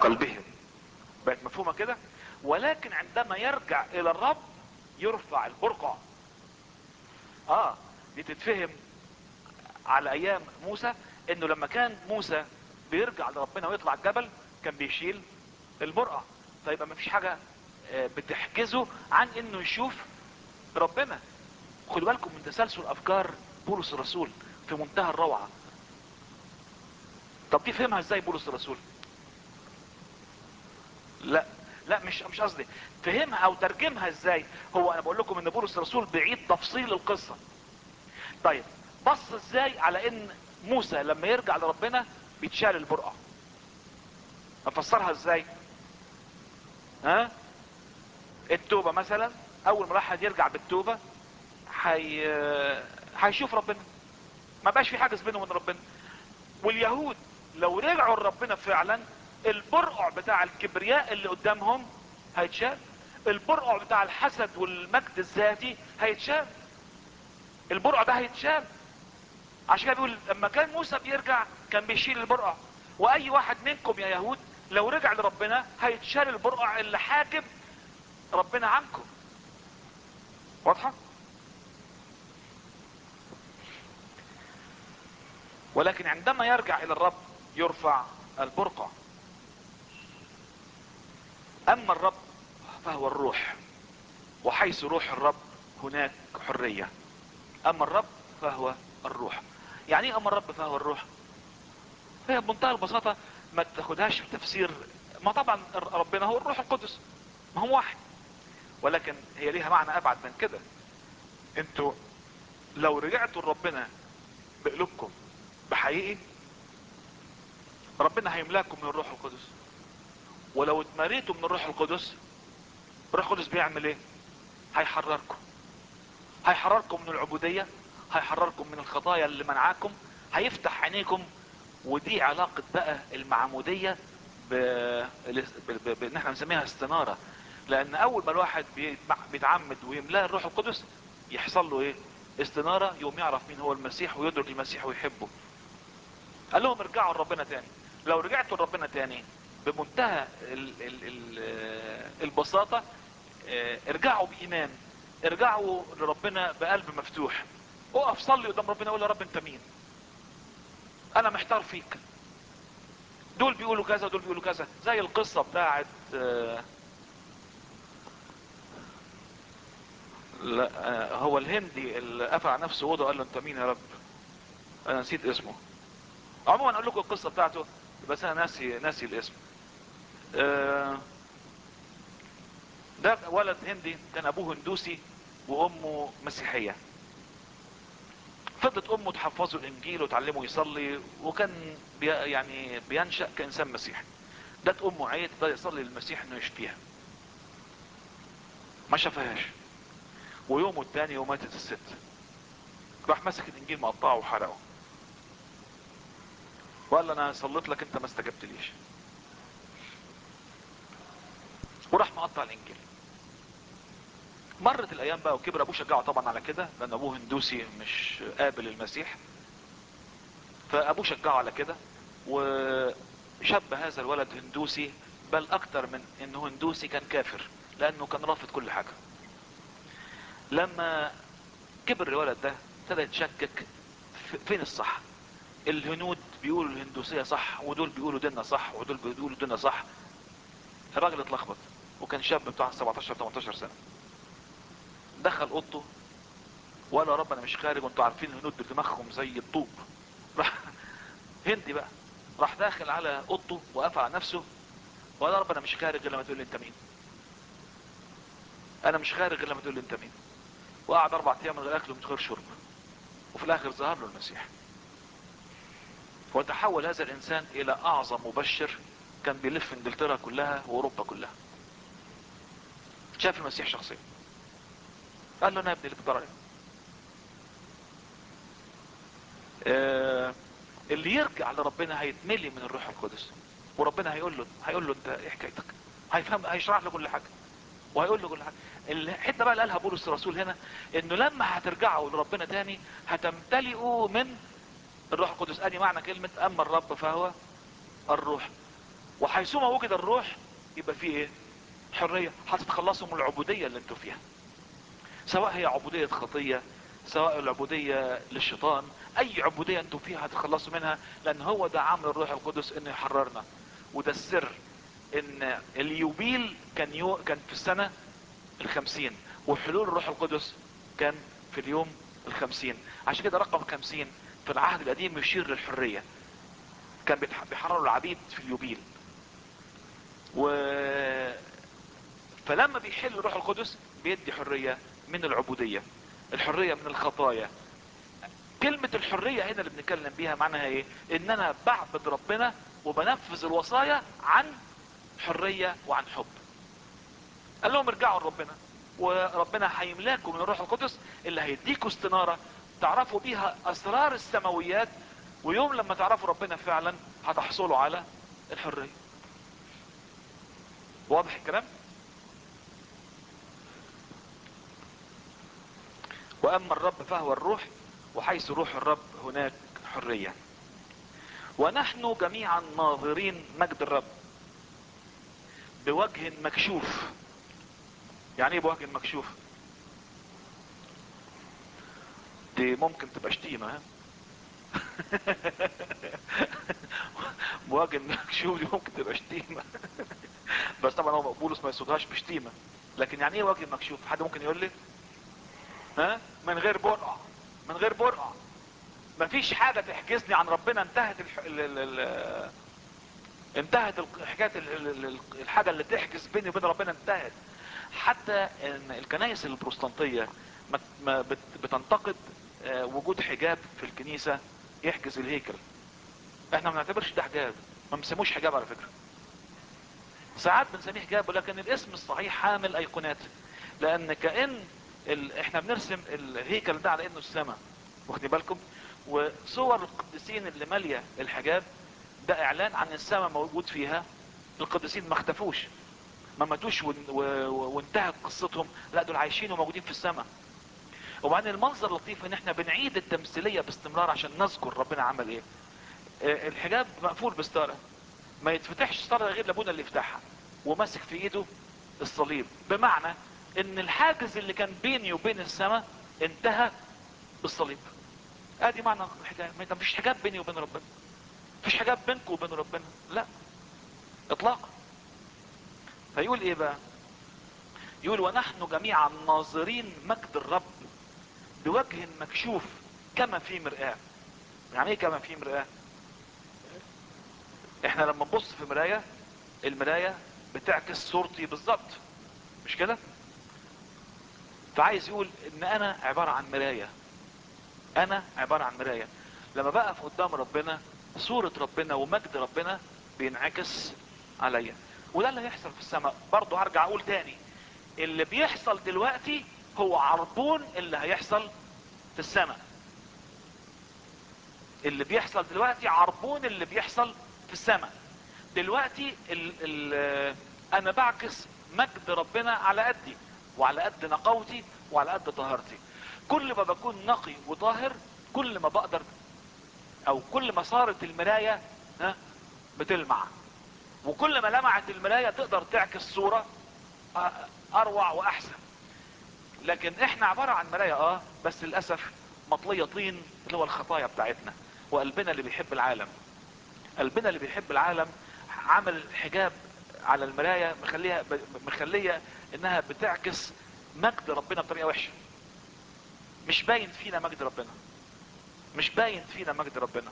قلبهم بقت مفهومة كده ولكن عندما يرجع الى الرب يرفع البرقع اه دي تتفهم على ايام موسى انه لما كان موسى بيرجع لربنا ويطلع الجبل كان بيشيل البرقع فيبقى مفيش حاجة آه، بتحجزه عن انه يشوف ربنا خدوا بالكم من تسلسل افكار بولس الرسول في منتهى الروعة طب دي فهمها ازاي بولس الرسول لا لا مش مش قصدي فهمها او ترجمها ازاي هو انا بقول لكم ان بولس الرسول بيعيد تفصيل القصة طيب بص ازاي على ان موسى لما يرجع لربنا بيتشال البرقع افسرها ازاي ها التوبة مثلا اول ما الواحد يرجع بالتوبة حي... هيشوف ربنا ما بقاش في حاجز بينه وبين ربنا واليهود لو رجعوا لربنا فعلا البرقع بتاع الكبرياء اللي قدامهم هيتشال البرقع بتاع الحسد والمجد الذاتي هيتشال البرقع ده هيتشال عشان كده بيقول لما كان موسى بيرجع كان بيشيل البرقع واي واحد منكم يا يهود لو رجع لربنا هيتشال البرقع اللي حاجب ربنا عنكم واضحة ولكن عندما يرجع الى الرب يرفع البرقع اما الرب فهو الروح وحيث روح الرب هناك حرية اما الرب فهو الروح يعني ايه اما الرب فهو الروح هي بمنتهى البساطة ما تاخدهاش في تفسير ما طبعا ربنا هو الروح القدس ما هو واحد ولكن هي ليها معنى ابعد من كده انتوا لو رجعتوا لربنا بقلوبكم بحقيقي ربنا هيملاكم من الروح القدس ولو اتمريتوا من الروح القدس الروح القدس بيعمل ايه هيحرركم هيحرركم من العبودية هيحرركم من الخطايا اللي منعاكم هيفتح عينيكم ودي علاقة بقى المعمودية ب... ب... ب... بان احنا بنسميها استنارة لان اول ما الواحد بيتمع- بيتعمد ويملاه الروح القدس يحصل له ايه استنارة يوم يعرف مين هو المسيح ويدرك المسيح ويحبه قال لهم ارجعوا لربنا تاني لو رجعتوا لربنا تاني بمنتهى ال ال ال البساطة اه، ارجعوا بإيمان ارجعوا لربنا بقلب مفتوح اقف صلي قدام ربنا قول يا رب انت مين انا محتار فيك دول بيقولوا كذا ودول بيقولوا كذا زي القصة بتاعت اه، لا اه، هو الهندي اللي قفل على نفسه اوضه قال له انت مين يا رب انا نسيت اسمه عموما اقول لكم القصة بتاعته بس انا ناسي ناسي الاسم آه، ده ولد هندي كان ابوه هندوسي وامه مسيحية فضلت امه تحفظه الانجيل وتعلمه يصلي وكان بي يعني بينشأ كانسان مسيحي جت امه عيت بدا يصلي للمسيح انه يشفيها ما شافهاش ويومه التاني وماتت الست راح مسك الانجيل مقطعه وحرقه وقال له انا صليت لك انت ما استجبتليش وراح مقطع الانجيل مرت الايام بقى وكبر ابوه شجعه طبعا على كده لان ابوه هندوسي مش قابل المسيح فابوه شجعه على كده وشب هذا الولد هندوسي بل اكتر من انه هندوسي كان كافر لانه كان رافض كل حاجة لما كبر الولد ده ابتدى يتشكك في- فين الصح الهنود بيقولوا الهندوسية صح ودول بيقولوا ديننا صح ودول بيقولوا ديننا صح الراجل اتلخبط وكان شاب بتاع 17 18 سنة دخل اوضته وقال يا رب انا مش خارج وانتوا عارفين الهنود دماغهم زي الطوب راح هندي بقى راح داخل على اوضته وقفل على نفسه وقال يا رب انا مش خارج غير لما تقول لي انت مين انا مش خارج غير لما تقول لي انت مين وقعد اربع ايام من غير اكل ومن غير شرب وفي الاخر ظهر له المسيح وتحول هذا الانسان الى اعظم مبشر كان بيلف انجلترا كلها واوروبا كلها شاف المسيح شخصيا قال له انا يا ابني اللي بتدور عليه آه اللي يرجع لربنا هيتملي من الروح القدس وربنا هيقول له هيقول له انت ايه حكايتك هيفهم هيشرح له كل حاجه وهيقول له كل حاجه الحته بقى اللي قالها بولس الرسول هنا انه لما هترجعوا لربنا تاني هتمتلئوا من الروح القدس ادي معنى كلمه اما الرب فهو الروح وحيثما وجد الروح يبقى فيه ايه حرية هتتخلصوا من العبودية اللي انتوا فيها سواء هي عبودية خطية سواء العبودية للشيطان اي عبودية انتوا فيها هتتخلصوا منها لان هو ده عمل الروح القدس انه يحررنا وده السر ان اليوبيل كان يو كان في السنة الخمسين وحلول الروح القدس كان في اليوم الخمسين عشان كده رقم خمسين في العهد القديم يشير للحرية كان بيتح- بيحرروا العبيد في اليوبيل و فلما بيحل الروح القدس بيدي حرية من العبودية الحرية من الخطايا كلمة الحرية هنا اللي بنتكلم بيها معناها ايه ان انا بعبد ربنا وبنفذ الوصايا عن حرية وعن حب قال لهم ارجعوا لربنا وربنا هيملاكم من الروح القدس اللي هيديكوا استنارة تعرفوا بيها اسرار السماويات ويوم لما تعرفوا ربنا فعلا هتحصلوا على الحرية واضح الكلام واما الرب فهو الروح وحيث روح الرب هناك حرية ونحن جميعا ناظرين مجد الرب بوجه مكشوف يعني ايه بوجه مكشوف دي ممكن تبقى شتيمة ها بوجه مكشوف دي ممكن تبقى شتيمة بس طبعا هو بولس ما يصدهاش بشتيمة لكن يعني ايه وجه مكشوف حد ممكن يقول لي ها من غير برقع من غير برقع مفيش حاجة تحجزني عن ربنا انتهت الح... ال... ال... ال... انتهت ال- حكاية ال... ال- ال- الحاجة اللي تحجز بيني وبين ربنا انتهت حتى ان الكنائس البروستانتية ما- ما بت- بتنتقد آه، وجود حجاب في الكنيسة يحجز الهيكل احنا ما بنعتبرش ده حجاب ما بنسموش حجاب على فكرة ساعات بنسميه حجاب ولكن الاسم الصحيح حامل ايقونات لان كأن ال... احنا بنرسم الهيكل ده على انه السماء واخدين بالكم وصور القديسين اللي مالية الحجاب ده اعلان عن السماء موجود فيها القديسين ما اختفوش ما ماتوش ون- و- و- وانتهت قصتهم لا دول عايشين وموجودين في السماء وبعدين المنظر لطيف ان احنا بنعيد التمثيلية باستمرار عشان نذكر ربنا عمل ايه آه، الحجاب مقفول بستارة ما يتفتحش ستارة غير لابونا اللي يفتحها وماسك في ايده الصليب بمعنى ان الحاجز اللي كان بيني وبين السماء انتهى بالصليب ادي معنى الحجاب ما فيش حجاب بيني وبين ربنا مفيش حجاب بينكم وبين ربنا لا اطلاقا فيقول ايه بقى يقول ونحن جميعا ناظرين مجد الرب بوجه مكشوف كما في مرآة يعني ايه كما في مرآة احنا لما نبص في مراية المراية بتعكس صورتي بالظبط مش كده فعايز يقول ان انا عبارة عن مراية انا عبارة عن مراية لما بقف قدام ربنا صورة ربنا ومجد ربنا بينعكس عليا وده اللي هيحصل في السماء برضه هرجع اقول تاني اللي بيحصل دلوقتي هو عربون اللي هيحصل في السماء اللي بيحصل دلوقتي عربون اللي بيحصل في السماء دلوقتي ال ال انا بعكس مجد ربنا على قدي وعلى قد نقاوتي وعلى قد طهارتي كل ما بكون نقي وطاهر كل ما بقدر او كل ما صارت المراية ها بتلمع وكل ما لمعت المراية تقدر تعكس صورة أ- اروع واحسن لكن احنا عبارة عن مراية اه بس للأسف مطلية طين اللي هو الخطايا بتاعتنا وقلبنا اللي بيحب العالم قلبنا اللي بيحب العالم عمل الحجاب على المراية مخليها مخلية انها بتعكس مجد ربنا بطريقة وحشة مش باين فينا مجد ربنا مش باين فينا مجد ربنا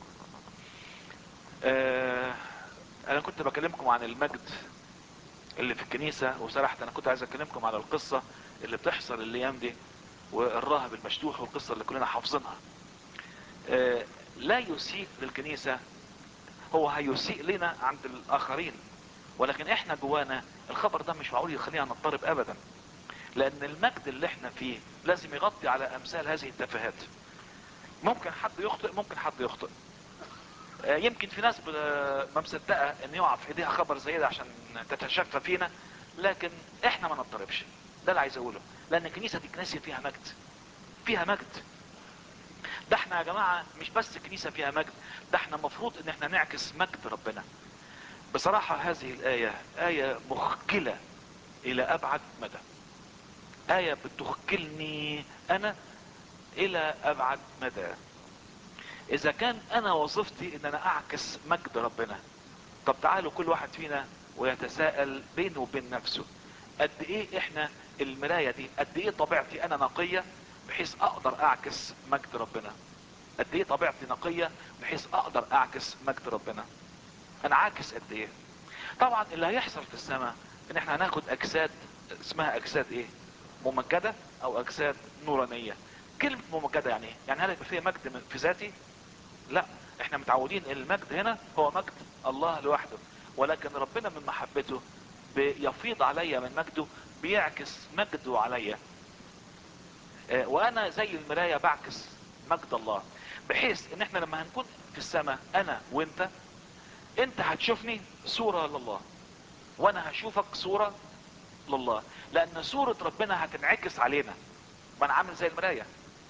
آه انا كنت بكلمكم عن المجد اللي في الكنيسة وسرحت انا كنت عايز اكلمكم على القصة اللي بتحصل الايام دي والراهب المشتوح والقصة اللي كلنا حافظينها آه لا يسيء للكنيسة هو هيسيء لنا عند الاخرين ولكن احنا جوانا الخبر ده مش معقول يخلينا نضطرب ابدا لان المجد اللي احنا فيه لازم يغطي على امثال هذه التفاهات ممكن حد يخطئ ممكن حد يخطئ آه، يمكن في ناس ب- ما مصدقه ان يقع في ايديها خبر زي ده عشان تتشفى فينا لكن احنا ما نضطربش ده اللي عايز اقوله لان الكنيسه دي كنيسه فيها مجد فيها مجد ده احنا يا جماعه مش بس كنيسه فيها مجد ده احنا المفروض ان احنا نعكس مجد ربنا بصراحة هذه الآية آية مخجلة إلى أبعد مدى آية بتخجلني أنا إلى أبعد مدى إذا كان أنا وظيفتي إن أنا أعكس مجد ربنا طب تعالوا كل واحد فينا ويتساءل بينه وبين نفسه قد إيه إحنا المراية دي قد إيه طبيعتي أنا نقية بحيث أقدر أعكس مجد ربنا قد إيه طبيعتي نقية بحيث أقدر أعكس مجد ربنا أنا عاكس قد إيه طبعا اللي هيحصل في السماء ان احنا هناخد اجساد اسمها اجساد ايه ممجدة او اجساد نورانية كلمة ممجدة يعني ايه يعني هل يبقى فيها مجد من- في ذاتي لا احنا متعودين ان المجد هنا هو مجد الله لوحده ولكن ربنا من محبته بيفيض عليا من مجده بيعكس مجده عليا آه، وانا زي المراية بعكس مجد الله بحيث ان احنا لما هنكون في السماء انا وانت انت هتشوفني صورة لله وانا هشوفك صورة لله لان صورة ربنا هتنعكس علينا ما انا عامل زي المراية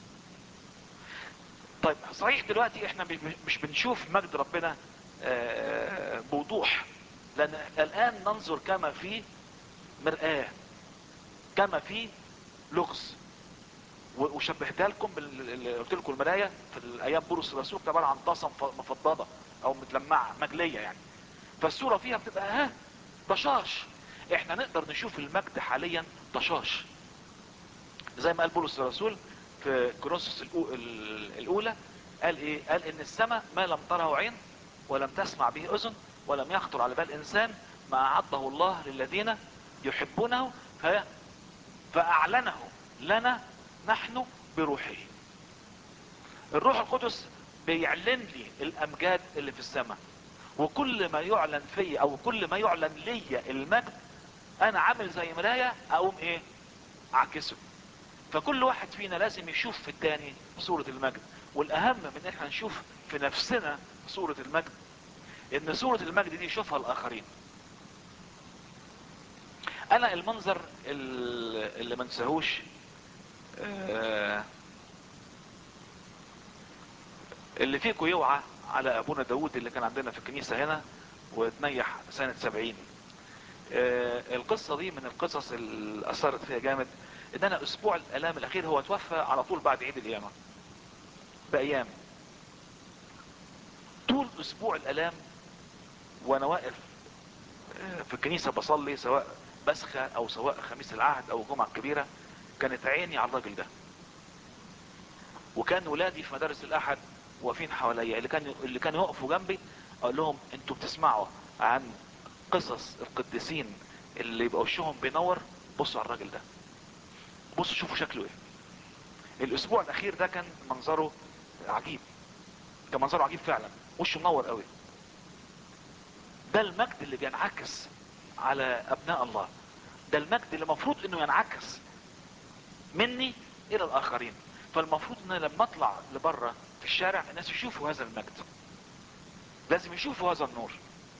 طيب صحيح دلوقتي احنا مش- مش بنشوف مجد ربنا آه، بوضوح لان الان ننظر كما في مرآة كما في لغز و- وشبهتها لكم بال- اللي قلت لكم المرايه في الايام بولس الرسول كانت عباره عن طاسه مف- مفضضه او متلمعه مجليه يعني فالصوره فيها بتبقى ها طشاش احنا نقدر نشوف المجد حاليا طشاش زي ما قال بولس الرسول في كورنثوس الأو- ال- الاولى قال ايه قال ان السماء ما لم تره عين ولم تسمع به اذن ولم يخطر على بال انسان ما اعده الله للذين يحبونه ف- فاعلنه لنا نحن بروحه الروح القدس بيعلن لي الامجاد اللي في السماء وكل ما يعلن في او كل ما يعلن لي المجد انا عامل زي مرايه اقوم ايه اعكسه فكل واحد فينا لازم يشوف في التاني صورة المجد والاهم من احنا نشوف في نفسنا صورة المجد ان صورة المجد دي يشوفها الاخرين انا المنظر ال- اللي ما انساهوش آه، اللي فيكم يوعى على ابونا داود اللي كان عندنا في الكنيسة هنا وتنيح سنة سبعين آه، القصة دي من القصص اللي اثرت فيها جامد ان انا اسبوع الالام الاخير هو توفى على طول بعد عيد القيامة بايام طول اسبوع الالام وانا واقف آه، في الكنيسة بصلي سواء بسخة او سواء خميس العهد او الجمعة الكبيرة كانت عيني على الراجل ده وكان ولادي في مدارس الاحد واقفين حواليا اللي كان اللي كانوا يقفوا جنبي اقول لهم انتوا بتسمعوا عن قصص القديسين اللي يبقى وشهم بينور بصوا على الراجل ده بصوا شوفوا شكله ايه الاسبوع الاخير ده كان منظره عجيب كان منظره عجيب فعلا وشه منور قوي ده المجد اللي بينعكس على ابناء الله ده المجد اللي المفروض انه ينعكس مني الى الاخرين فالمفروض ان أنا لما اطلع لبره في الشارع الناس يشوفوا هذا المجد لازم يشوفوا هذا النور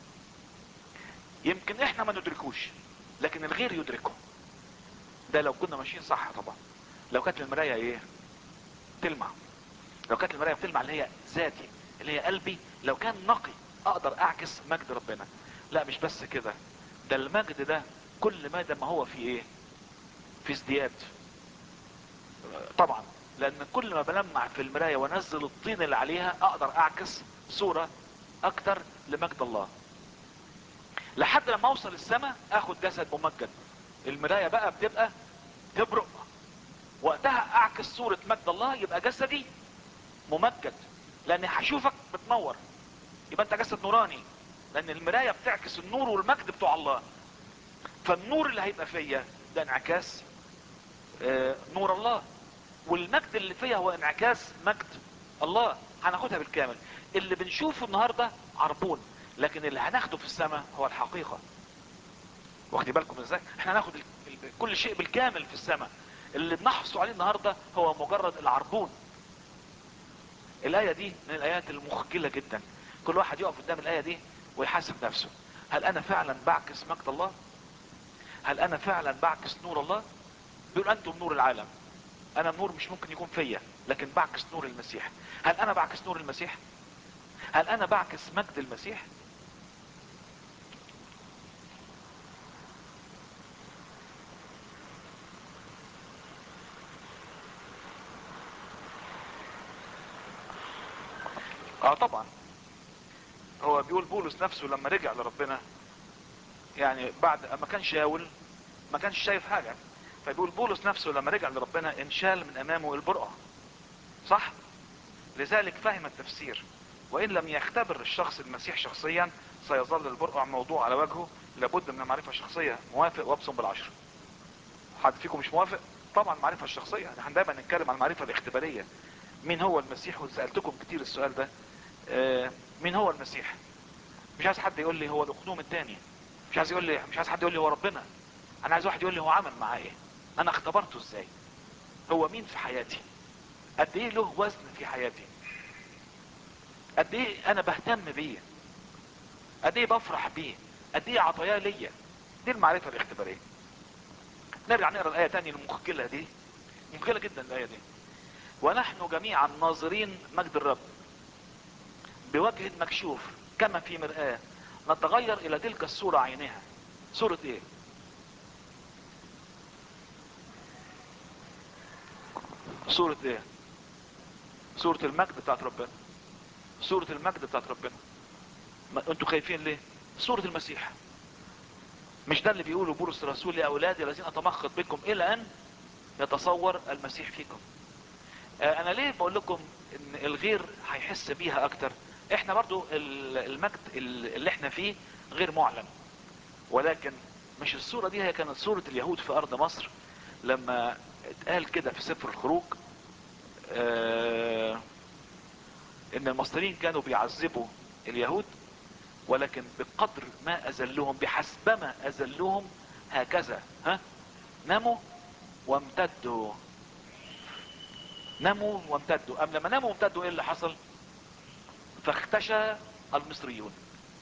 يمكن احنا ما ندركوش لكن الغير يدركه ده لو كنا ماشيين صح طبعا لو كانت المرايه ايه تلمع لو كانت المرايه بتلمع اللي هي ذاتي اللي هي قلبي لو كان نقي اقدر اعكس مجد ربنا لا مش بس كده ده المجد ده كل ما ده ما هو في ايه في ازدياد طبعا لان كل ما بلمع في المرايه وانزل الطين اللي عليها اقدر اعكس صوره اكتر لمجد الله لحد لما اوصل السماء اخد جسد ممجد المرايه بقى بتبقى تبرق وقتها اعكس صورة مجد الله يبقى جسدي ممجد لان هشوفك بتنور يبقى انت جسد نوراني لان المراية بتعكس النور والمجد بتوع الله فالنور اللي هيبقى فيا ده انعكاس آه، نور الله والمجد اللي فيا هو انعكاس مجد الله هناخدها بالكامل اللي بنشوفه النهاردة عربون لكن اللي هناخده في السماء هو الحقيقة واخدي بالكم ازاي احنا هناخد ال- ال- كل شيء بالكامل في السماء اللي بنحصل عليه النهاردة هو مجرد العربون الآية دي من الآيات المخجلة جدا كل واحد يقف قدام الآية دي ويحاسب نفسه هل أنا فعلا بعكس مجد الله هل أنا فعلا بعكس نور الله بيقول أنتم نور العالم أنا النور مش ممكن يكون فيا لكن بعكس نور المسيح هل أنا بعكس نور المسيح هل أنا بعكس مجد المسيح اه طبعا هو بيقول بولس نفسه لما رجع لربنا يعني بعد ما كان شاول ما كانش شايف حاجة فبيقول بولس نفسه لما رجع لربنا انشال من امامه البرقع صح لذلك فهم التفسير وان لم يختبر الشخص المسيح شخصيا سيظل البرقع موضوع على وجهه لابد من المعرفة الشخصية موافق وابصم بالعشر حد فيكم مش موافق طبعا المعرفة الشخصية احنا دايما نتكلم عن المعرفة الاختبارية مين هو المسيح وسألتكم كتير السؤال ده اه مين هو المسيح مش عايز حد يقول لي هو الاقنوم الثاني مش عايز يقول لي مش عايز حد يقول لي هو ربنا انا عايز واحد يقول لي هو عمل معاه ايه انا اختبرته ازاي هو مين في حياتي قد ايه له وزن في حياتي قد ايه انا بهتم بيه قد ايه بفرح بيه قد ايه عطاياه ليا دي المعرفة الاختبارية نرجع نقرا الايه تاني المخجلة دي مخجلة جدا الايه دي ونحن جميعا ناظرين مجد الرب بوجه مكشوف كما في مرآة نتغير الى تلك الصورة عينها صورة ايه صورة ايه صورة المجد بتاعت ربنا صورة المجد بتاعت ربنا ما انتوا خايفين ليه صورة المسيح مش ده اللي بيقوله بولس الرسول يا اولادي الذين اتمخض بكم الى ان يتصور المسيح فيكم آه انا ليه بقول لكم ان الغير هيحس بيها اكتر احنا برضو المجد اللي احنا فيه غير معلن ولكن مش الصورة دي هي كانت صورة اليهود في ارض مصر لما اتقال كده في سفر الخروج اه ان المصريين كانوا بيعذبوا اليهود ولكن بقدر ما اذلهم بحسبما اذلهم هكذا ها نموا وامتدوا نموا وامتدوا ام لما نموا وامتدوا ايه اللي حصل فاختشى المصريون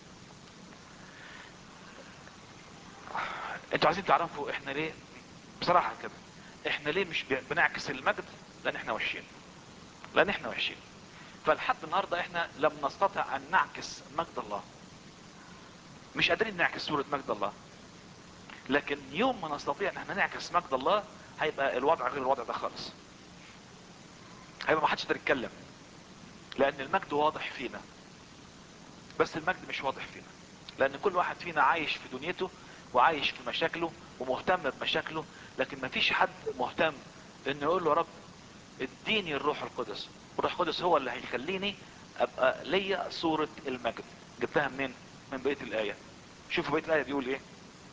انتوا عايزين تعرفوا احنا ليه بصراحة كده احنا ليه مش بنعكس المجد لان احنا وحشين لان احنا وحشين فلحد النهاردة احنا لم نستطع ان نعكس مجد الله مش قادرين نعكس صورة مجد الله لكن يوم ما نستطيع ان احنا نعكس مجد الله هيبقى الوضع غير الوضع ده خالص هيبقى ما حدش يقدر يتكلم لان المجد واضح فينا بس المجد مش واضح فينا لان كل واحد فينا عايش في دنيته وعايش في مشاكله ومهتم بمشاكله لكن ما فيش حد مهتم انه يقول له رب اديني الروح القدس الروح القدس هو اللي هيخليني ابقى ليا صورة المجد جبتها منين من بقية الاية شوفوا بقية الاية بيقول ايه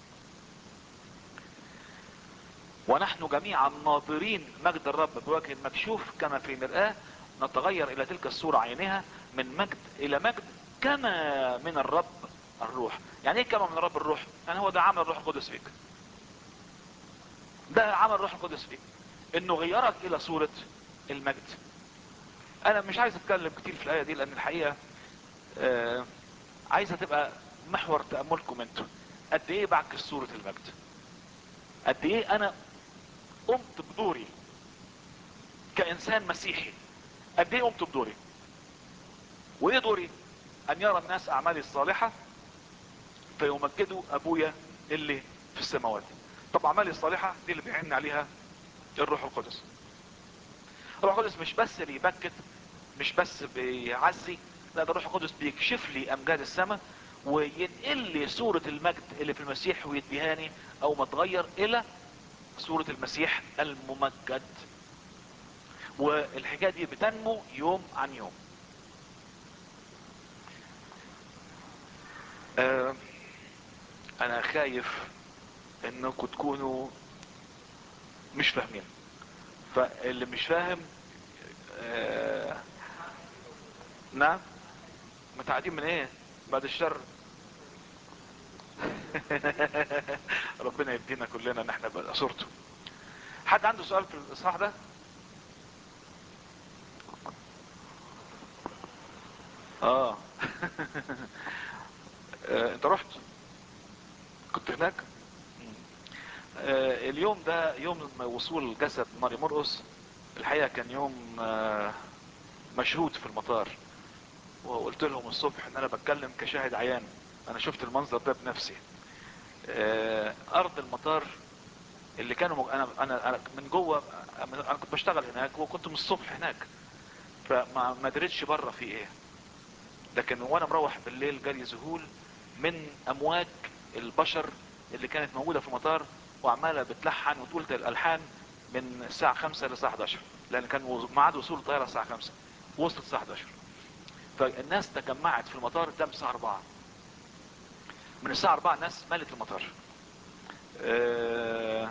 ونحن جميعا ناظرين مجد الرب بوجه مكشوف كما في مرآة نتغير الى تلك الصورة عينها من مجد الى مجد كما من الرب الروح يعني ايه كما من الرب الروح يعني هو ده عمل الروح القدس فيك ده عمل الروح القدس فيك انه غيرك الى صورة المجد انا مش عايز اتكلم كتير في الاية دي لان الحقيقة آه عايزة تبقى محور تأملكم انتوا قد ايه بعكس صورة المجد قد ايه انا قمت بدوري كانسان مسيحي قد ايه قمت بدوري وايه دوري ان يرى الناس اعمالي الصالحة فيمجدوا ابويا اللي في السماوات طب اعمالي الصالحة دي اللي بيعين عليها الروح القدس الروح القدس مش بس بيبكت مش بس بيعزي لا ده الروح القدس بيكشف لي امجاد السماء وينقل لي صورة المجد اللي في المسيح ويديهاني او ما تغير الى صورة المسيح الممجد والحكاية دي بتنمو يوم عن يوم آه انا خايف انكم تكونوا مش فاهمين فاللي مش فاهم آه نعم متعدين من ايه بعد الشر ربنا يدينا كلنا ان احنا بقى صورته حد عنده سؤال في الاصحاح ده اه آه، انت رحت كنت هناك آه، اليوم ده يوم وصول جسد ماري مرقس الحقيقة كان يوم آه، مشهود في المطار وقلت لهم الصبح ان انا بتكلم كشاهد عيان انا شفت المنظر ده بنفسي آه، ارض المطار اللي كانوا مج... انا انا أنا من جوه انا كنت بشتغل هناك وكنت من الصبح هناك فما ما دريتش بره في ايه لكن وانا مروح بالليل جالي ذهول من امواج البشر اللي كانت موجودة في المطار وعمالة بتلحن وتقول الالحان من الساعة 5 للساعة 11 لان كان ميعاد وصول الطيارة الساعة 5 وصلت الساعة 11 فالناس تجمعت في المطار قدام الساعة 4 من الساعة 4 الناس ملت المطار آه،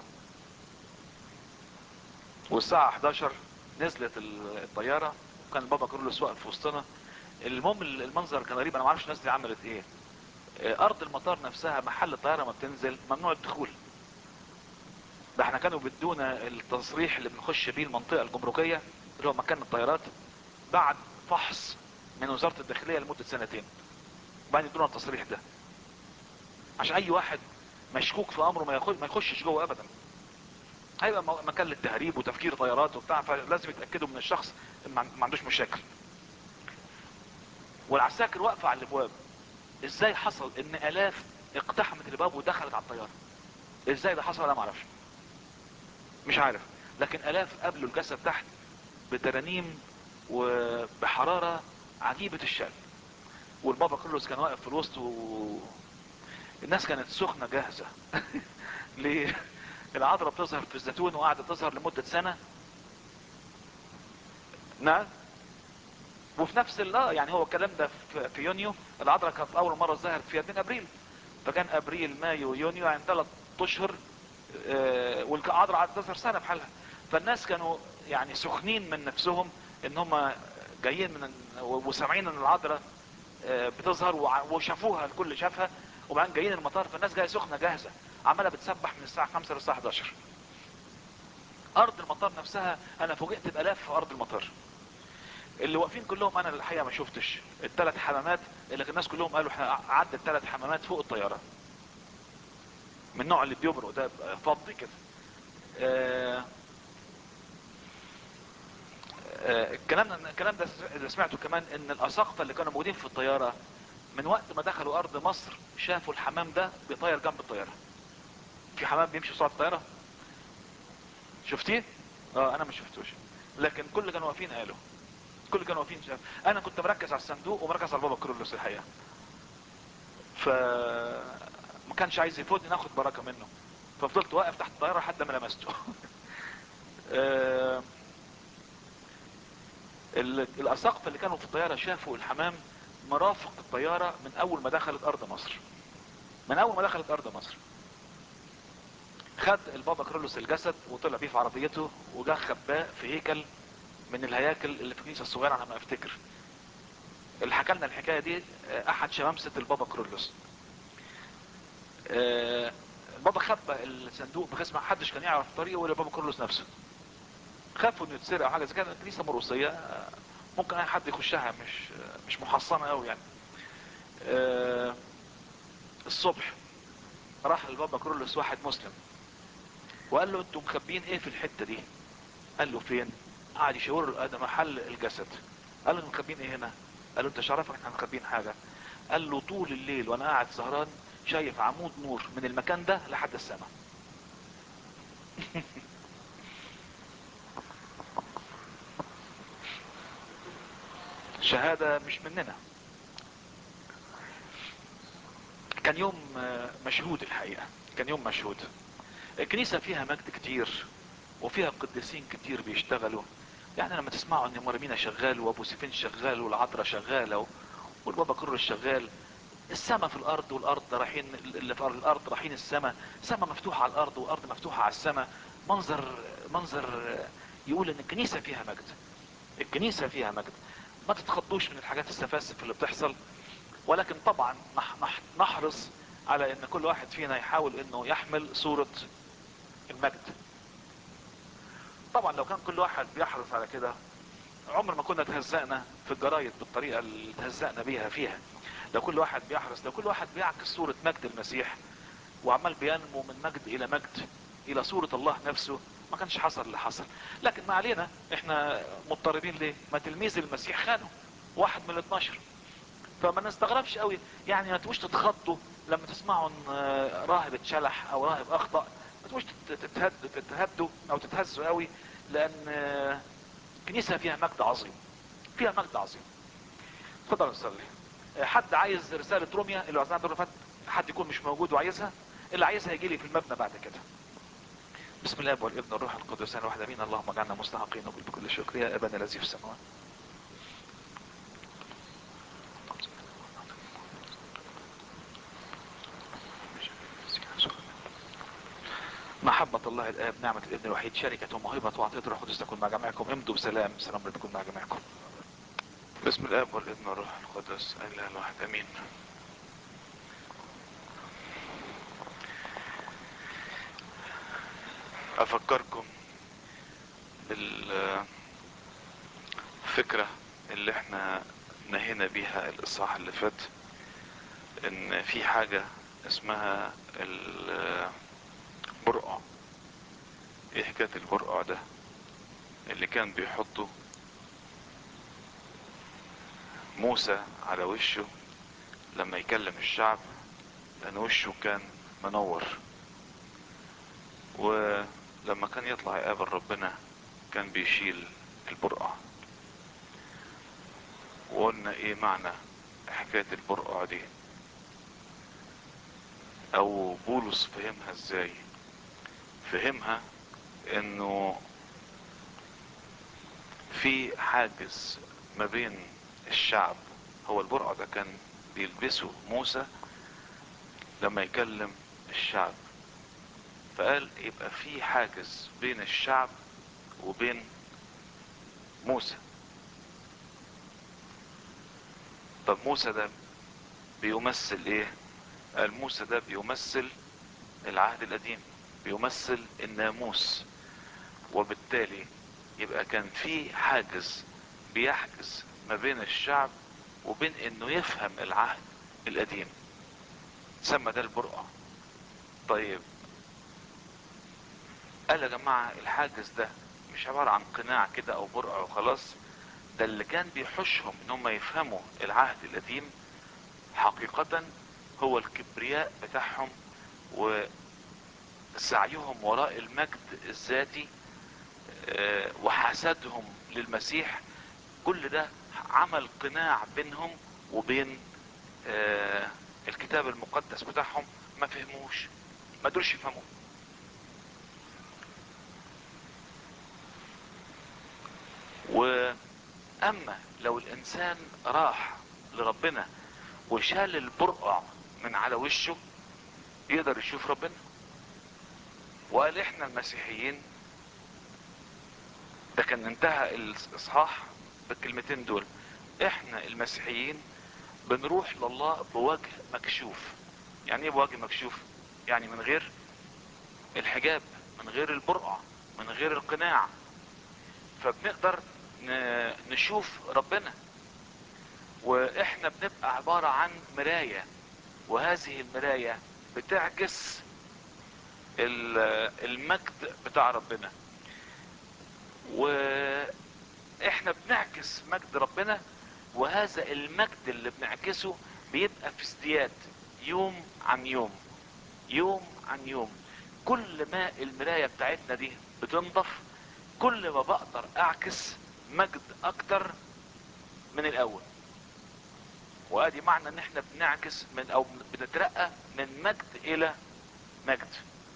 والساعة 11 نزلت الطيارة وكان البابا كارلوس واقف في وسطنا المهم المنظر كان غريب انا ما اعرفش الناس دي عملت ايه آه، ارض المطار نفسها محل الطيارة ما بتنزل ممنوع الدخول ده احنا كانوا بدونا التصريح اللي بنخش بيه المنطقة الجمركية اللي هو مكان الطيارات بعد فحص من وزارة الداخلية لمدة سنتين وبعدين يدونا التصريح ده عشان اي واحد مشكوك في امره ما يخش ما يخشش جوه ابدا هيبقى مو- مكان للتهريب وتفكير طيارات وبتاع فلازم يتاكدوا من الشخص إن ما ما عندوش مشاكل والعساكر واقفه على الابواب ازاي حصل ان الاف اقتحمت الباب ودخلت على الطياره ازاي ده حصل انا ما اعرفش مش عارف لكن الاف قبلوا الجسد تحت بترانيم وبحراره عجيبه الشأن والبابا كرولوس كان واقف في الوسط و... الناس كانت سخنة جاهزة ليه العذراء بتظهر في الزيتون وقاعدة تظهر لمدة سنة نعم وفي نفس ال- اه يعني هو الكلام ده في, في يونيو العذراء كانت اول مرة ظهرت فيها 2 ابريل فكان ابريل مايو يونيو يعني ثلاث اشهر آه والعذراء قعدت تظهر سنة بحالها فالناس كانوا يعني سخنين من نفسهم ان هم جايين من وسامعين ان العذراء آه، بتظهر وع- وشافوها الكل شافها وبعدين جايين المطار فالناس جايه سخنه جاهزه عماله بتسبح من الساعه 5 للساعه 11 ارض المطار نفسها انا فوجئت بالاف في ارض المطار اللي واقفين كلهم انا الحقيقه ما شفتش الثلاث حمامات اللي الناس كلهم قالوا احنا عدى الثلاث حمامات فوق الطياره من النوع اللي بيبرق ده فضي كده آه، آه، الكلام الكلام ده اللي سمعته كمان ان الاساقفه اللي كانوا موجودين في الطياره من وقت ما دخلوا ارض مصر شافوا الحمام ده بيطير جنب الطياره في حمام بيمشي بسرعه الطياره شفتيه اه انا ما شفتوش لكن كل اللي كانوا واقفين قالوا كل اللي كانوا واقفين شاف انا كنت مركز على الصندوق ومركز على البابا كرولوس الحقيقه ف ما كانش عايز يفوتني ناخد بركه منه ففضلت واقف تحت الطياره لحد ما لمسته آه، ال- الاساقفه اللي كانوا في الطياره شافوا الحمام مرافق الطياره من اول ما دخلت ارض مصر من اول ما دخلت ارض مصر خد البابا كرولوس الجسد وطلع بيه في عربيته وجا خباه في هيكل من الهياكل اللي في الكنيسه الصغيره على ما افتكر اللي حكى لنا الحكايه دي آه، احد شمامسه البابا كرولوس آه، البابا خبى الصندوق بحيث ما حدش كان يعرف طريقه ولا بابا كرولوس نفسه خافوا انه يتسرق او حاجه زي كده الكنيسه موروثيه آه، ممكن اي حد يخشها مش آه، مش محصنه قوي يعني آه، الصبح راح البابا كرولوس واحد مسلم وقال له انتوا مخبين ايه في الحته دي قال له فين قعد يشاور له ده محل الجسد قال له انتوا مخبين ايه هنا قال له انت مش عارف احنا مخبين حاجه قال له طول الليل وانا قاعد سهران شايف عمود نور من المكان ده لحد السماء شهادة مش مننا كان يوم آه، مشهود الحقيقة كان يوم مشهود الكنيسة فيها مجد كتير وفيها قديسين كتير بيشتغلوا يعني لما تسمعوا ان مرمينا شغال وابو سيفين شغال والعذراء شغالة والبابا كرولوس شغال السماء في الارض والارض رايحين اللي في الارض رايحين السماء سماء مفتوحة على الارض والارض مفتوحة على السماء منظر منظر يقول ان الكنيسة فيها مجد الكنيسة فيها مجد ما تتخضوش من الحاجات السفاسف اللي بتحصل ولكن طبعا نح نح نحرص على ان كل واحد فينا يحاول انه يحمل صورة المجد طبعا لو كان كل واحد بيحرص على كده عمر ما كنا تهزقنا في الجرايد بالطريقة اللي تهزقنا بيها فيها لو كل واحد بيحرص لو كل واحد بيعكس صورة مجد المسيح وعمال بينمو من مجد الى مجد الى صورة الله نفسه ما كانش حصل اللي حصل لكن ما علينا احنا مضطربين ليه ما تلميذ المسيح خانه واحد من الاثناشر فما نستغربش قوي يعني ما تبقوش تتخضوا لما تسمعوا ان آه، راهب اتشلح او راهب اخطأ ما تبقوش تت- تتهدوا تتهدوا او تتهزوا قوي لان آه، الكنيسة فيها مجد عظيم فيها مجد عظيم اتفضل نصلي حد عايز رسالة روميا اللي وزعها الدور فات حد يكون مش موجود وعايزها اللي عايزها يجي لي في المبنى بعد كده بسم الله والابن والروح القدس انا واحد امين اللهم اجعلنا مستحقين بكل شكر يا ابانا الذي في السماوات محبة الله الآب نعمة الابن الوحيد شركة وموهبة وعطية الروح القدس تكون مع جميعكم امضوا بسلام سلام رب تكون مع جميعكم بسم الآب والابن والروح القدس الإله الواحد أمين أفكركم بالفكرة اللي احنا نهينا بيها الإصحاح اللي فات إن في حاجة اسمها البرقع ايه حكاية البرقع ده اللي كان بيحطه موسى على وشه لما يكلم الشعب لان وشه كان منور ولما كان يطلع يقابل ربنا كان بيشيل البرقع وقلنا ايه معنى حكاية البرقع دي او بولس فهمها ازاي فهمها انه في حاجز ما بين الشعب هو البرقع ده كان بيلبسه موسى لما يكلم الشعب فقال يبقى في حاجز بين الشعب وبين موسى طب موسى ده بيمثل ايه قال موسى ده بيمثل العهد القديم بيمثل الناموس وبالتالي يبقى كان في حاجز بيحجز ما بين الشعب وبين انه يفهم العهد القديم سمى ده البرقع طيب قال يا جماعة الحاجز ده مش عبارة عن قناع كده او برقع وخلاص ده اللي كان بيحشهم ان هم يفهموا العهد القديم حقيقة هو الكبرياء بتاعهم وسعيهم وراء المجد الذاتي وحسدهم للمسيح كل ده عمل قناع بينهم وبين الكتاب المقدس بتاعهم ما فهموش ما قدروش يفهموه واما لو الانسان راح لربنا وشال البرقع من على وشه يقدر يشوف ربنا وقال احنا المسيحيين ده كان انتهى الاصحاح بالكلمتين دول احنا المسيحيين بنروح لله بوجه مكشوف يعني ايه بوجه مكشوف يعني من غير الحجاب من غير البرقع من غير القناع فبنقدر نشوف ربنا واحنا بنبقى عبارة عن مراية وهذه المراية بتعكس المجد بتاع ربنا واحنا بنعكس مجد ربنا وهذا المجد اللي بنعكسه بيبقى في ازدياد يوم عن يوم يوم عن يوم كل ما المراية بتاعتنا دي بتنضف كل ما بقدر اعكس مجد اكتر من الاول وادي معنى ان احنا بنعكس من او بنترقى من مجد الى مجد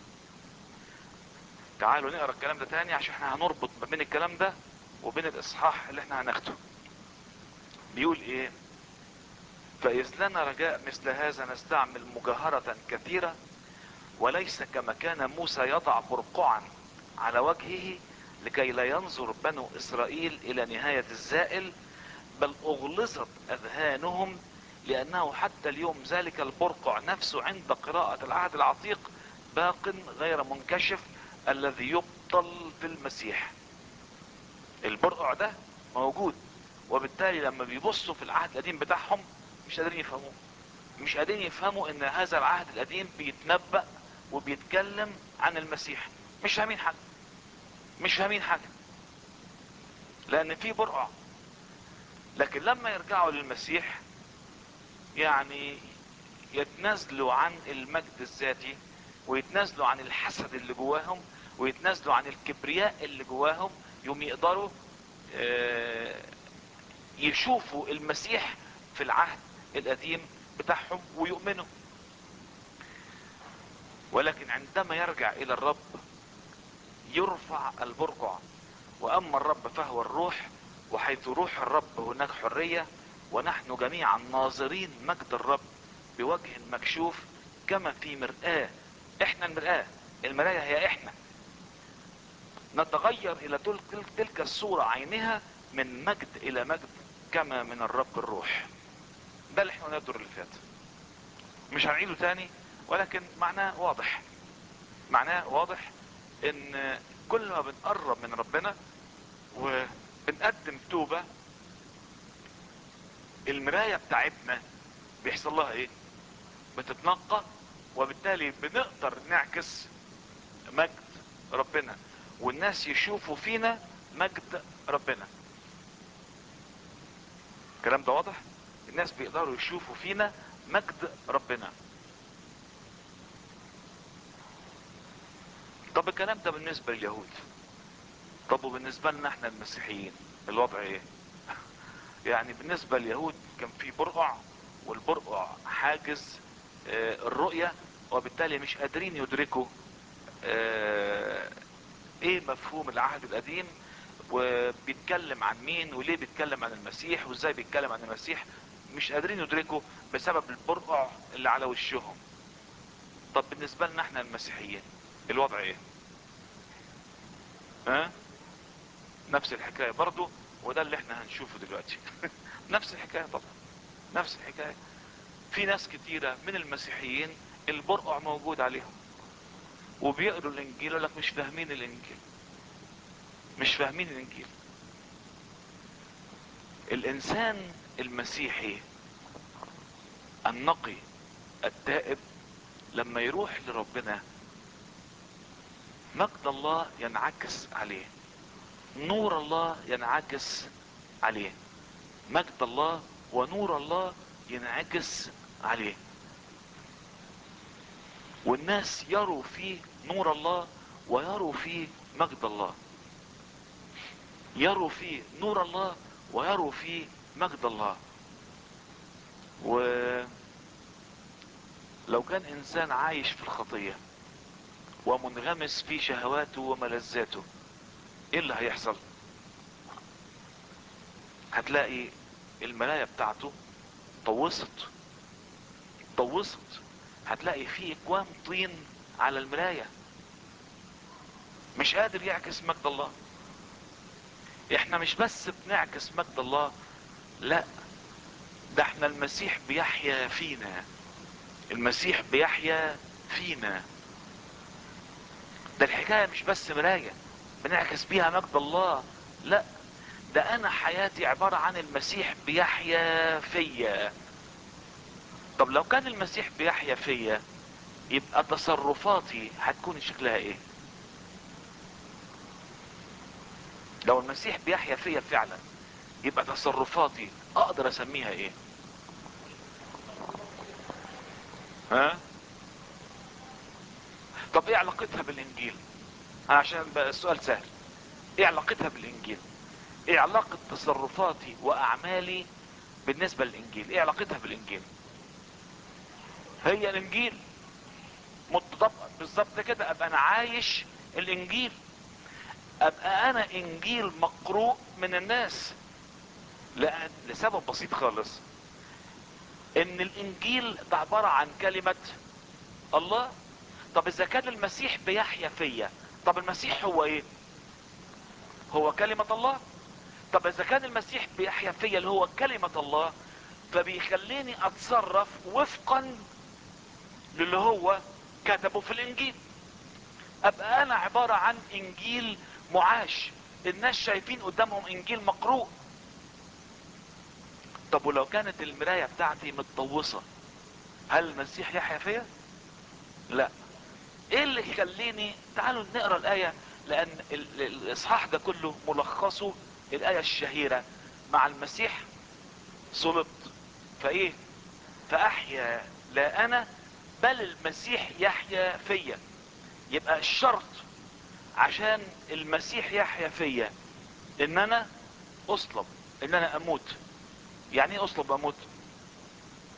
تعالوا نقرا الكلام ده تاني عشان احنا هنربط ما بين الكلام ده وبين الاصحاح اللي احنا هناخده بيقول ايه فاذ لنا رجاء مثل هذا نستعمل مجاهرة كثيرة وليس كما كان موسى يضع برقعا على وجهه لكي لا ينظر بنو اسرائيل الى نهاية الزائل بل اغلظت اذهانهم لانه حتى اليوم ذلك البرقع نفسه عند قراءة العهد العتيق باق غير منكشف الذي يبطل في المسيح البرقع ده موجود وبالتالي لما بيبصوا في العهد القديم بتاعهم مش قادرين يفهموه مش قادرين يفهموا ان هذا العهد القديم بيتنبأ وبيتكلم عن المسيح مش فاهمين حاجة مش فاهمين حاجة لان في برقع لكن لما يرجعوا للمسيح يعني يتنازلوا عن المجد الذاتي ويتنازلوا عن الحسد اللي جواهم ويتنازلوا عن الكبرياء اللي جواهم يوم يقدروا يشوفوا المسيح في العهد القديم بتاعهم ويؤمنوا ولكن عندما يرجع الى الرب يرفع البرقع واما الرب فهو الروح وحيث روح الرب هناك حرية ونحن جميعا ناظرين مجد الرب بوجه مكشوف كما في مرآة احنا المرآة المراية هي احنا نتغير الى تلك, تلك الصورة عينها من مجد الى مجد كما من الرب الروح ده اللي احنا قلناه الدور اللي فات مش هنعيده تاني ولكن معناه واضح معناه واضح ان كل ما بنقرب من ربنا وبنقدم توبة المراية بتاعتنا بيحصل لها ايه بتتنقى وبالتالي بنقدر نعكس مجد ربنا والناس يشوفوا فينا مجد ربنا الكلام ده واضح الناس بيقدروا يشوفوا فينا مجد ربنا طب الكلام ده بالنسبة لليهود طب وبالنسبة لنا احنا المسيحيين الوضع ايه يعني بالنسبة لليهود كان في برقع والبرقع حاجز اه الرؤية وبالتالي مش قادرين يدركوا اه ايه مفهوم العهد القديم وبيتكلم عن مين وليه بيتكلم عن المسيح وازاي بيتكلم عن المسيح مش قادرين يدركوا بسبب البرقع اللي على وشهم طب بالنسبة لنا احنا المسيحيين الوضع ايه ها نفس الحكاية برضو وده اللي احنا هنشوفه دلوقتي نفس الحكاية طبعا نفس الحكاية في ناس كتيرة من المسيحيين البرقع موجود عليهم وبيقروا الانجيل يقول لك مش فاهمين الانجيل مش فاهمين الانجيل الانسان المسيحي النقي التائب لما يروح لربنا مجد الله ينعكس عليه نور الله ينعكس عليه مجد الله ونور الله ينعكس عليه والناس يروا فيه نور الله ويروا فيه مجد الله يروا فيه نور الله ويروا فيه مجد الله و لو كان انسان عايش في الخطية ومنغمس في شهواته وملذاته ايه اللي هيحصل هتلاقي المراية بتاعته طوست طوست هتلاقي فيه اكوام طين على المراية مش قادر يعكس مجد الله احنا مش بس بنعكس مجد الله لا ده احنا المسيح بيحيا فينا المسيح بيحيا فينا ده الحكاية مش بس مراية بنعكس بيها مجد الله لا ده انا حياتي عبارة عن المسيح بيحيا فيا طب لو كان المسيح بيحيا فيا يبقى تصرفاتي هتكون شكلها ايه لو المسيح بيحيا فيا فعلا يبقى تصرفاتي اقدر اسميها ايه ها طب ايه علاقتها بالانجيل عشان بقى السؤال سهل ايه علاقتها بالانجيل ايه علاقة تصرفاتي واعمالي بالنسبة للانجيل ايه علاقتها بالانجيل هي الانجيل متطبق بالظبط كده ابقى انا عايش الانجيل ابقى انا انجيل مقروء من الناس لأن لسبب بسيط خالص ان الانجيل ده عبارة عن كلمة الله طب اذا كان المسيح بيحيا فيا طب المسيح هو ايه هو كلمة الله طب اذا كان المسيح بيحيا فيا اللي هو كلمة الله فبيخليني اتصرف وفقا للي هو كتبه في الانجيل ابقى انا عبارة عن انجيل معاش الناس شايفين قدامهم انجيل مقروء طب ولو كانت المراية بتاعتي متطوسة هل المسيح يحيا فيا لا ايه اللي يخليني تعالوا نقرا الايه لان ال- ال- الاصحاح ده كله ملخصه الايه الشهيره مع المسيح صلبت فايه فاحيا لا انا بل المسيح يحيا فيا يبقى الشرط عشان المسيح يحيا فيا ان انا اصلب ان انا اموت يعني ايه اصلب اموت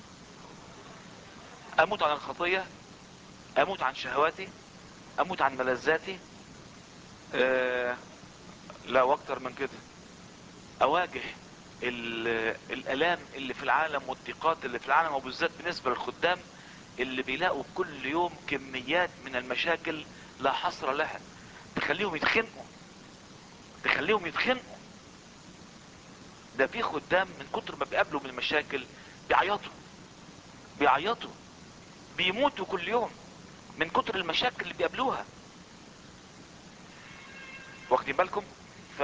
اموت عن الخطية اموت عن شهواتي اموت عن ملذاتي آه لا واكتر من كده اواجه ال- الالام اللي في العالم والضيقات اللي في العالم وبالذات بالنسبة للخدام اللي بيلاقوا كل يوم كميات من المشاكل لا حصر لها تخليهم يتخنقوا تخليهم يتخنقوا ده في خدام من كتر ما بيقابلوا من المشاكل بيعيطوا بيعيطوا بيموتوا كل يوم من كتر المشاكل اللي بيقابلوها واخدين بالكم ف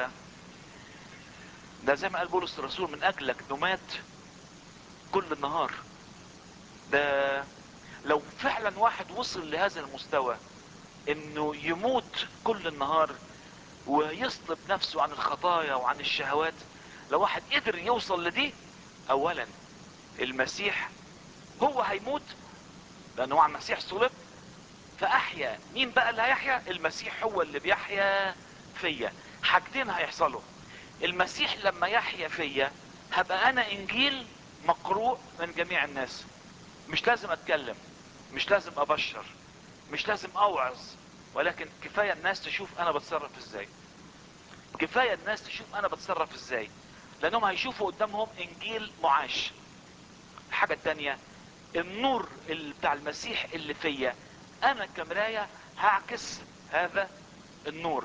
ده زي ما قال بولس الرسول من اجلك نمات كل النهار ده لو فعلا واحد وصل لهذا المستوى انه يموت كل النهار ويصلب نفسه عن الخطايا وعن الشهوات لو واحد قدر يوصل لدي اولا المسيح هو هيموت لان هو على المسيح صلب فاحيا مين بقى اللي هيحيا المسيح هو اللي بيحيا فيا حاجتين هيحصلوا المسيح لما يحيا فيا هبقى انا انجيل مقروء من جميع الناس مش لازم اتكلم مش لازم ابشر مش لازم اوعظ ولكن كفاية الناس تشوف انا بتصرف ازاي كفاية الناس تشوف انا بتصرف ازاي لانهم هيشوفوا قدامهم انجيل معاش الحاجة التانية النور اللي بتاع المسيح اللي فيا انا كمراية هعكس هذا النور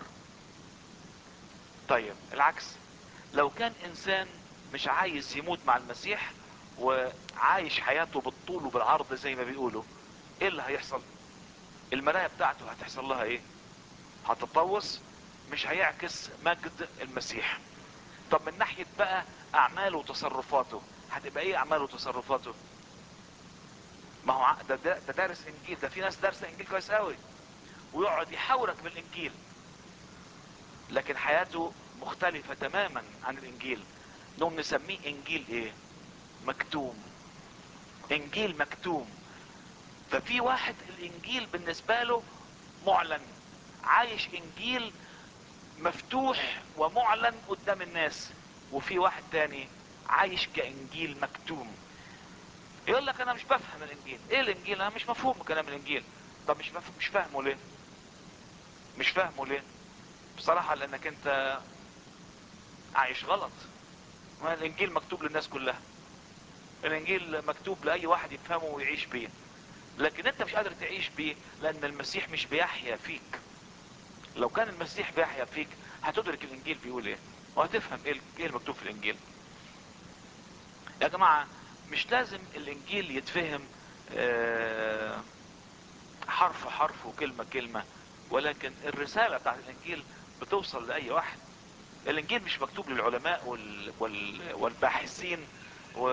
طيب العكس لو كان انسان مش عايز يموت مع المسيح وعايش حياته بالطول وبالعرض زي ما بيقولوا ايه اللي هيحصل المراية بتاعته هتحصل لها ايه هتطوس مش هيعكس مجد المسيح طب من ناحية بقى اعماله وتصرفاته هتبقى ايه اعماله وتصرفاته ما هو ع- ده, ده, ده دارس انجيل ده في ناس دارسه انجيل كويس قوي ويقعد يحاورك بالانجيل لكن حياته مختلفة تماما عن الانجيل نقوم نسميه انجيل ايه مكتوم انجيل مكتوم ففي واحد الانجيل بالنسبة له معلن عايش انجيل مفتوح ومعلن قدام الناس وفي واحد تاني عايش كانجيل مكتوم يقول لك انا مش بفهم الانجيل ايه الانجيل انا مش مفهوم كلام الانجيل طب مش بفهم مش فاهمه ليه مش فاهمه ليه بصراحة لانك انت عايش غلط ما الانجيل مكتوب للناس كلها الانجيل مكتوب لاي واحد يفهمه ويعيش بيه لكن انت مش قادر تعيش بيه لان المسيح مش بيحيا فيك لو كان المسيح بيحيا فيك هتدرك الانجيل بيقول ايه وهتفهم ايه ايه المكتوب في الانجيل يا جماعة مش لازم الانجيل يتفهم آه، حرف حرف وكلمة كلمة ولكن الرسالة بتاعت الانجيل بتوصل لاي واحد الانجيل مش مكتوب للعلماء وال... وال... والباحثين و...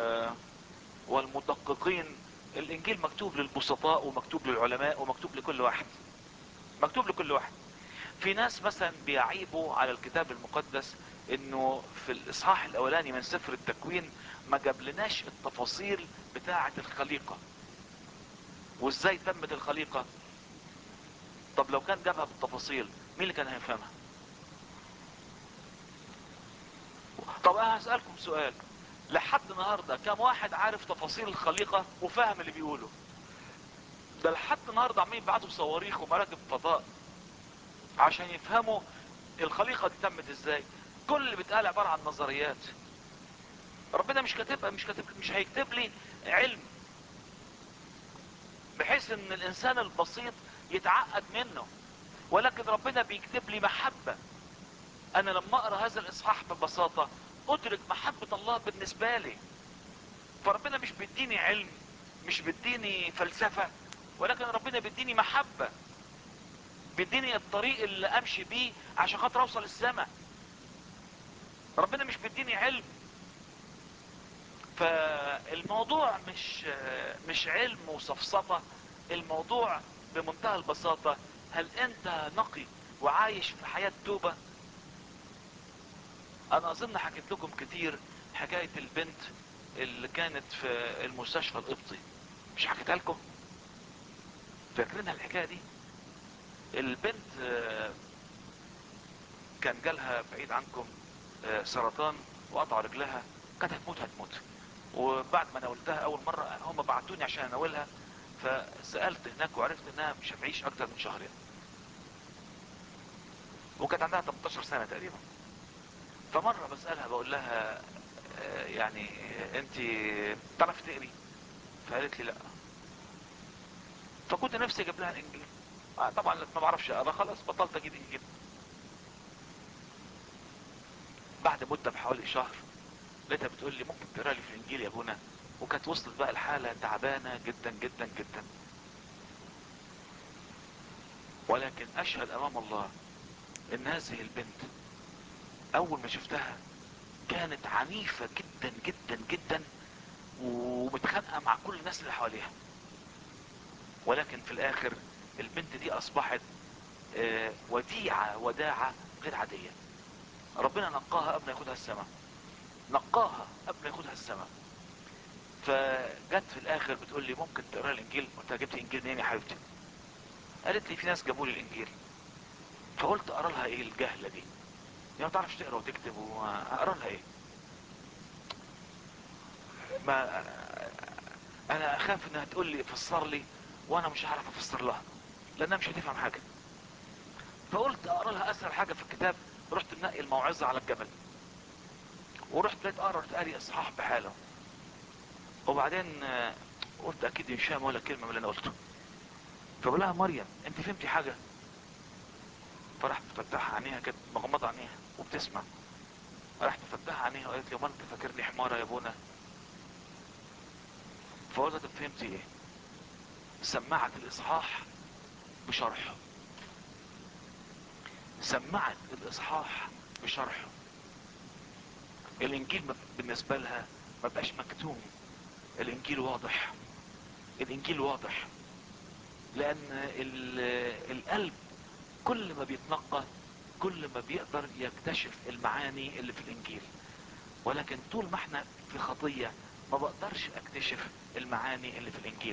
والمدققين الانجيل مكتوب للبسطاء ومكتوب للعلماء ومكتوب لكل واحد مكتوب لكل واحد في ناس مثلا بيعيبوا على الكتاب المقدس انه في الاصحاح الاولاني من سفر التكوين ما جابلناش التفاصيل بتاعة الخليقة وازاي تمت الخليقة طب لو كان جابها بالتفاصيل مين اللي كان هيفهمها طب انا هسألكم سؤال لحد النهاردة كم واحد عارف تفاصيل الخليقة وفاهم اللي بيقوله ده لحد النهاردة عمالين يبعتوا صواريخ ومراكب فضاء عشان يفهموا الخليقة دي تمت ازاي كل اللي بيتقال عبارة عن نظريات ربنا مش كاتبها مش كاتب مش هيكتب لي علم بحيث ان الانسان البسيط يتعقد منه ولكن ربنا بيكتب لي محبة انا لما اقرا هذا الاصحاح ببساطة ادرك محبة الله بالنسبة لي فربنا مش بيديني علم مش بيديني فلسفة ولكن ربنا بيديني محبة بيديني الطريق اللي امشي بيه عشان خاطر اوصل السماء ربنا مش بيديني علم فالموضوع مش مش علم وصفصفة الموضوع بمنتهى البساطة هل انت نقي وعايش في حياة توبة انا اظن حكيت لكم كتير حكاية البنت اللي كانت في المستشفى القبطي مش حكيتها لكم فاكرينها الحكاية دي البنت آه، كان جالها بعيد عنكم آه، سرطان وقطع رجلها كانت هتموت هتموت وبعد ما ناولتها اول مرة هم بعتوني عشان اناولها فسألت هناك وعرفت انها مش هتعيش اكتر من شهرين وكانت عندها 18 سنة تقريبا فمرة بسألها بقول لها آه، يعني آه، انت بتعرفي تقري فقالت لي لا فكنت نفسي اجيب لها الانجيل آه طبعا ما بعرفش اقرا خلاص بطلت اجيب انجيل بعد مدة بحوالي شهر لقيتها بتقول لي ممكن تقرا لي في الانجيل يا ابونا وكانت وصلت بقى الحالة تعبانة جدا جدا جدا ولكن اشهد امام الله ان هذه البنت اول ما شفتها كانت عنيفة جدا جدا جدا ومتخانقة مع كل الناس اللي حواليها ولكن في الاخر البنت دي اصبحت آه، وديعة وداعة غير عادية ربنا نقاها قبل ما ياخدها السماء نقاها قبل ما ياخدها السماء فجت في الاخر بتقول لي ممكن تقرا الانجيل قلت لها جبت انجيل منين يا حبيبتي قالت لي في ناس جابوا لي الانجيل فقلت اقرا لها ايه الجهله دي هي ما تعرفش تقرا وتكتب واقرا لها ايه ما انا اخاف انها تقول لي فسر لي وانا مش هعرف افسر لها لانها مش هتفهم حاجه فقلت اقرا لها اسهل حاجه في الكتاب رحت منقي الموعظه على الجبل ورحت بقيت اقرا رحت قاري اصحاح بحاله وبعدين آه، قلت اكيد مش فاهم ولا كلمه من اللي انا قلته فبقول لها مريم انت فهمتي حاجه فرحت مفتحها عينيها كده مغمضه عينيها وبتسمع رحت مفتحها عينيها وقالت لي ما انت فاكرني حماره يا ابونا فقلت لها طب فهمتي ايه سمعت الاصحاح بشرحه سمعت الاصحاح بشرحه الانجيل ما- بالنسبه لها ما بقاش مكتوم الانجيل واضح الانجيل واضح لان ال- القلب كل ما بيتنقى كل ما بيقدر يكتشف المعاني اللي في الانجيل ولكن طول ما احنا في خطية ما بقدرش اكتشف المعاني اللي في الانجيل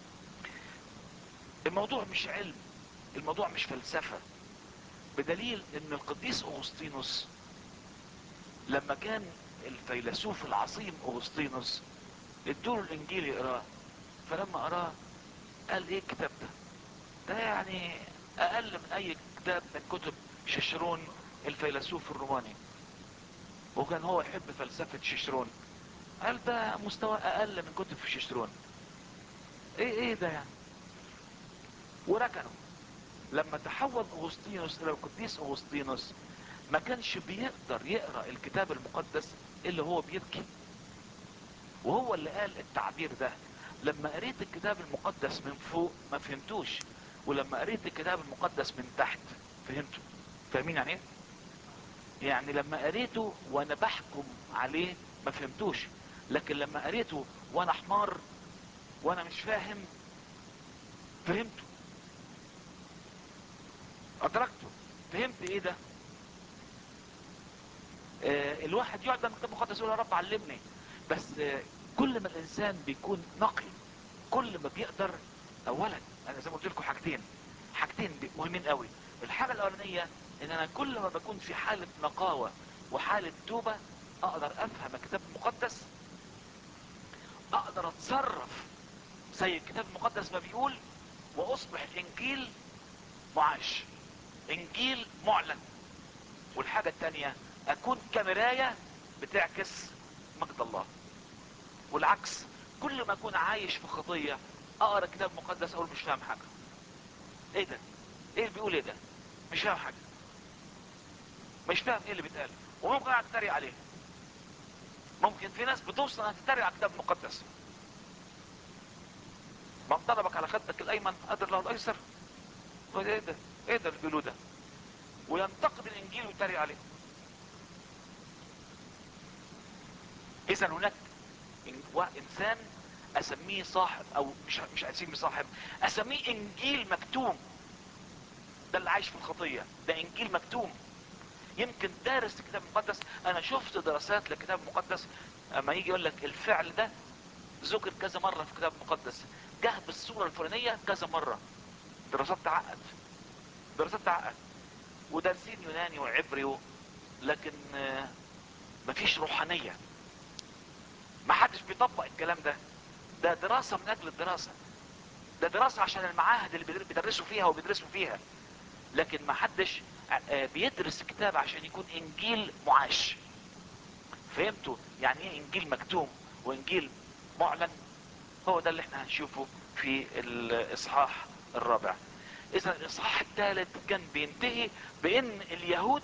الموضوع مش علم الموضوع مش فلسفة بدليل ان القديس اغسطينوس لما كان الفيلسوف العظيم اغسطينوس ادوله الانجيل يقراه فلما قراه قال ايه الكتاب ده ده يعني اقل من اي كتاب من كتب ششرون الفيلسوف الروماني وكان هو يحب فلسفة ششرون قال ده مستوى اقل من كتب ششرون ايه ايه ده يعني وركنوا لما تحول اغسطينوس الى القديس اغسطينوس ما كانش بيقدر يقرا الكتاب المقدس الا هو بيبكي وهو اللي قال التعبير ده لما قريت الكتاب المقدس من فوق ما فهمتوش ولما قريت الكتاب المقدس من تحت فهمته فاهمين يعني ايه يعني لما قريته وانا بحكم عليه ما فهمتوش لكن لما قريته وانا حمار وانا مش فاهم فهمته ادركته فهمت ايه ده آه الواحد يقعد قدام الكتاب المقدس يقول يا رب علمني بس آه كل ما الانسان بيكون نقي كل ما بيقدر اولا انا زي ما قلت لكم حاجتين حاجتين بي- مهمين قوي الحاجه الاولانيه ان انا كل ما بكون في حاله نقاوه وحاله توبه اقدر افهم الكتاب المقدس اقدر اتصرف زي الكتاب المقدس ما بيقول واصبح انجيل معاش انجيل معلن والحاجة التانية اكون كمراية بتعكس مجد الله والعكس كل ما اكون عايش في خطية اقرا كتاب مقدس اقول مش فاهم حاجة ايه ده ايه اللي بيقول ايه ده مش فاهم حاجة مش فاهم ايه اللي بيتقال وممكن اقعد اتريق عليه ممكن في ناس بتوصل انها تتريق على الكتاب المقدس من ضربك على خدك الايمن قدر له الايسر هو ده ايه ده ايه ده اللي بيقولوه ده وينتقد الانجيل ويتريق عليه اذا هناك إن- وا- انسان اسميه صاحب او مش مش اسميه صاحب اسميه انجيل مكتوم ده اللي عايش في الخطيه ده انجيل مكتوم يمكن دارس الكتاب المقدس انا شفت دراسات للكتاب المقدس اما يجي يقول لك الفعل ده ذكر كذا مره في الكتاب المقدس جه بالصوره الفلانيه كذا مره دراسات تعقد دراسات تعقد ودارسين يوناني وعبري و... لكن آه، مفيش روحانيه ما حدش بيطبق الكلام ده ده دراسة من اجل الدراسة ده دراسة عشان المعاهد اللي بيدر- بيدرسوا فيها وبيدرسوا فيها لكن ما حدش آه، بيدرس الكتاب عشان يكون انجيل معاش فهمتوا يعني ايه انجيل مكتوم وانجيل معلن هو ده اللي احنا هنشوفه في الاصحاح الرابع اذا الاصحاح الثالث كان بينتهي بان اليهود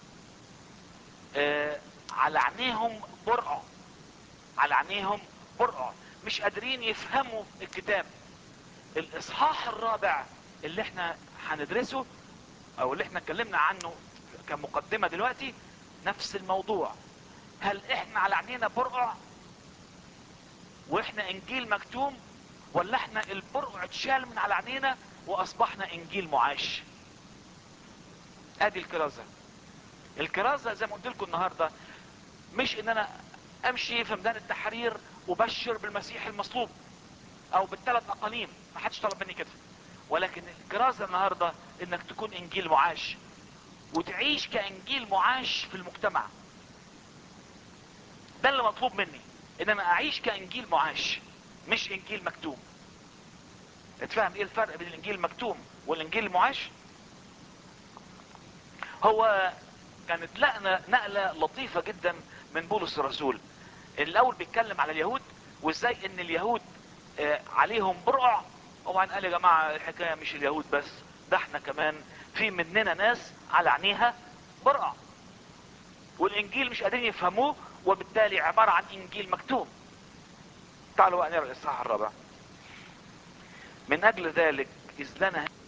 آه على عينيهم برقع على عينيهم برقع مش قادرين يفهموا الكتاب الاصحاح الرابع اللي احنا هندرسه او اللي احنا اتكلمنا عنه كمقدمة دلوقتي نفس الموضوع هل احنا على عينينا برقع واحنا انجيل مكتوم ولا احنا البرقع اتشال من على عينينا واصبحنا انجيل معاش ادي الكرازة الكرازة زي ما قلت لكم النهاردة مش ان انا امشي في ميدان التحرير وبشر بالمسيح المصلوب او بالثلاث اقاليم ما حدش طلب مني كده ولكن الكرازة النهاردة انك تكون انجيل معاش وتعيش كانجيل معاش في المجتمع ده اللي مطلوب مني ان انا اعيش كانجيل معاش مش انجيل مكتوم اتفهم ايه الفرق بين الانجيل المكتوم والانجيل المعاش هو كانت نقلة, نقلة لطيفة جدا من بولس الرسول الاول بيتكلم على اليهود وازاي ان اليهود آه، عليهم برقع وبعدين قال يا جماعة الحكاية مش اليهود بس ده احنا كمان في مننا ناس على عينيها برقع والانجيل مش قادرين يفهموه وبالتالي عبارة عن انجيل مكتوم تعالوا بقى نقرا الاصحاح الرابع من اجل ذلك اذ لنا